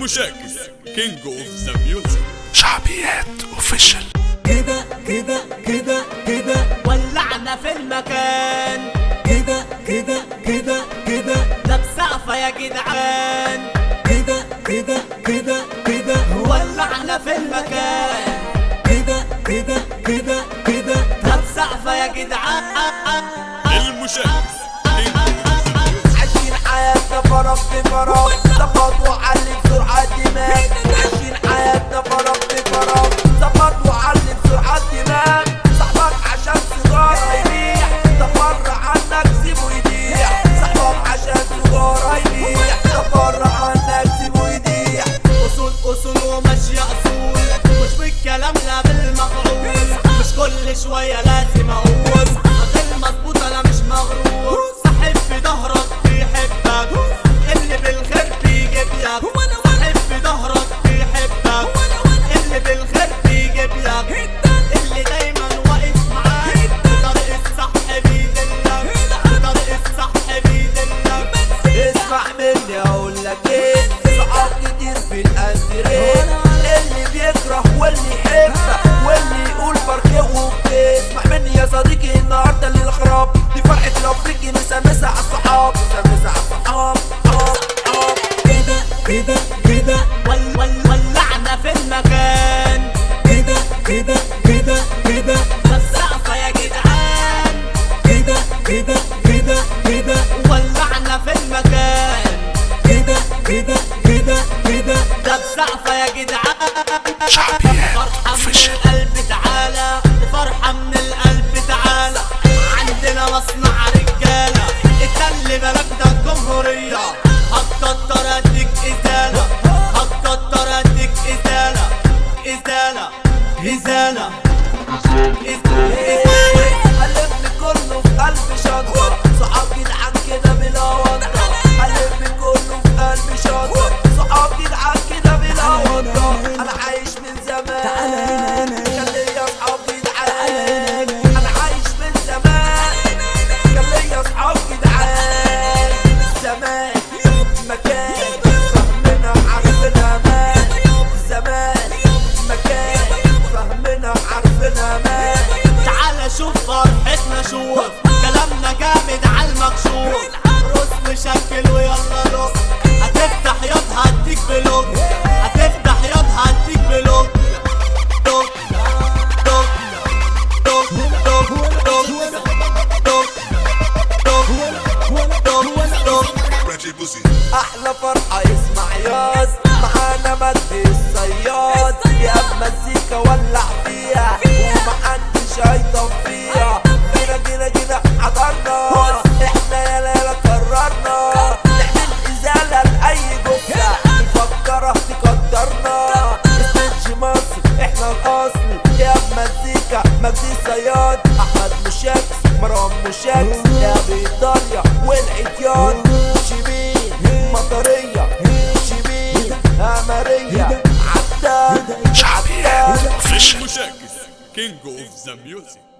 المشاكس كينج اوف ذا ميوزك شعبيات اوفيشال كده كده كده كده ولعنا في المكان كده كده كده كده ده بسقفة يا جدعان كده كده كده كده ولعنا في المكان كده كده كده كده ده بسقفة يا جدعان المشاكس كينج اوف ذا ميوزك عايشين حياتنا فرق في فرق ظبط وعلي بسرعة دماغ عايشين حياتنا فرق في فرق ظبط وعلي بسرعة دماغ صاحبك عشان سيجارة يبيع تفر عنك سيبه يضيع صاحبك عشان سيجارة يبيع تفر عنك سيبه يضيع اصول اصول وماشية اصول مش بالكلام لا بالمقعود مش كل شوية لازم اقول غير مظبوط انا مش مغرور صاحب في ظهرك بيحبك اللي بالخير بيجيب لك صاحب في ظهرك بيحبك اللي بالخير بيجيب لك اللي دايما واقف معاك بطريق الصح بيدلك بطريق الصح بيدلك اسمع مني اقول لك ايه صحاب كتير في الانتريه اللي بيكره واللي يحبك واللي يقول فرق وبتاع اسمع مني يا صديقي النهارده اللي الخراب دي فرحه الافريقي مسا مسا على الصحاب مسا مسا على الصحاب صحاب صحاب كده كده كده ول ول ولعنا في المكان كده كده كده كده السقفة يا جدعان كده كده كده كده ولعنا في المكان كده كده كده كده ده بسقفة يا جدعان شعبيات فرحة من اوفيشال القلب تعالى فرحة من القلب تعالى عندنا مصنع رجالة اتل بلدنا الجمهورية هتكتر اديك ازالة هتكتر اديك ازالة ازالة ازالة ازالة قلبني كله في قلبي شطة صحاب جدعان كده بلا وطة قلبني كله في قلبي شطة صحاب جدعان كده بلا وطة أنا عايش من زمان تعالى هنا هنا كان ليا صحاب جدعان أنا عايش من زمان كان ليا صحاب جدعان زمان مكان فهمنا عارفنا مان زمان مكان فهمنا عارفنا مان تعالى شوف فرحتنا شوف كلامنا جامد على المكشوف رز مشكل ويلا لوك هتفتح ياض هديك بلوك هتفتح ياض هديك بلوك دوك دوك دوك دوك دوك دوك دوك دوك دوك احلى فرحة يسمع ياز معانا مجدي الصياد يا مزيكا ولع فيها ومحدش هيطفيها جينا جينا جينا حضرنا احنا يا ليلة قررنا نعمل ازالة لأي جثة مفكرة تقدرنا استنج مصر احنا الاصل يا مزيكا مجدي الصياد احمد مشاكس مروان مشاكس يا بإيطاليا والعديان شمين مطرية شمين أمرية عداد شعبيات اوفيشال المشاكس كينج اوف ذا ميوزك